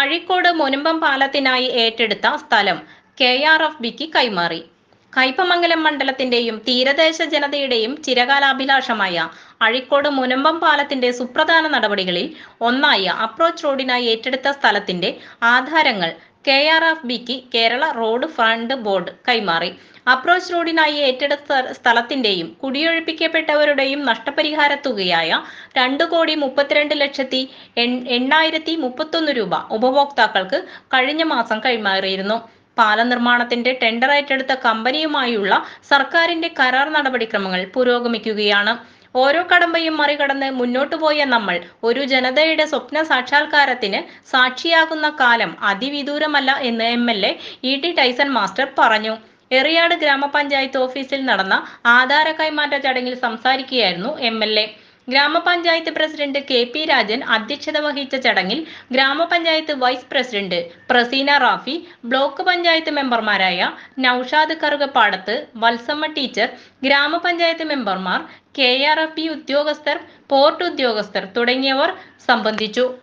അഴീക്കോട് മുനമ്പം പാലത്തിനായി ഏറ്റെടുത്ത സ്ഥലം K R F ബിക്ക് കൈമാറി കയ്പമംഗലം മണ്ഡലത്തിന്റെയും തീരദേശ ജനതയുടെയും ചിരകാലാഭിലാഷമായ അഴീക്കോട് മുനമ്പം പാലത്തിന്റെ സുപ്രധാന നടപടികളിൽ ഒന്നായ അപ്രോച്ച് റോഡിനായി ഏറ്റെടുത്ത സ്ഥലത്തിന്റെ ആധാരങ്ങൾ കെ ആർ എഫ് ബിക്ക് കേരള റോഡ് ഫണ്ട് ബോർഡ് കൈമാറി അപ്രോച്ച് റോഡിനായി ഏറ്റെടുത്ത സ്ഥലത്തിന്റെയും കുടിയൊഴിപ്പിക്കപ്പെട്ടവരുടെയും നഷ്ടപരിഹാര തുകയായ രണ്ട് കോടി മുപ്പത്തിരണ്ട് ലക്ഷത്തി എൺ- എണ്ണായിരത്തി മുപ്പത്തൊന്ന് രൂപ ഉപഭോക്താക്കൾക്ക് കഴിഞ്ഞ മാസം കൈമാറിയിരുന്നു പാലം നിർമ്മാണത്തിന്റെ ടെൻഡർ ഏറ്റെടുത്ത കമ്പനിയുമായുള്ള സർക്കാരിന്റെ കരാർ നടപടിക്രമങ്ങൾ പുരോഗമിക്കുകയാണ് ഓരോ കടമ്പയും മറികടന്ന് മുന്നോട്ടു പോയ നമ്മൾ ഒരു ജനതയുടെ സ്വപ്ന സാക്ഷാത്കാരത്തിന് സാക്ഷിയാകുന്ന കാലം അതിവിദൂരമല്ല എന്ന് M L A E T Tyson master പറഞ്ഞു എറിയാട് ഗ്രാമപഞ്ചായത്ത് ഓഫീസിൽ നടന്ന ആധാര കൈമാറ്റ ചടങ്ങിൽ സംസാരിക്കുകയായിരുന്നു എം എൽ എ ഗ്രാമപഞ്ചായത്ത് പ്രസിഡന്റ് കെ പി രാജൻ അധ്യക്ഷത വഹിച്ച ചടങ്ങിൽ ഗ്രാമപഞ്ചായത്ത് vice president Praseena Rafi block panchayat മെമ്പർമാരായ നൌഷാദ് കറുകപ്പാടത്ത് വത്സമ്മ ടീച്ചർ ഗ്രാമപഞ്ചായത്ത് മെമ്പർമാർ കെ ആർ എഫ് പി ഉദ്യോഗസ്ഥർ പോർട്ട് ഉദ്യോഗസ്ഥർ തുടങ്ങിയവർ സംബന്ധിച്ചു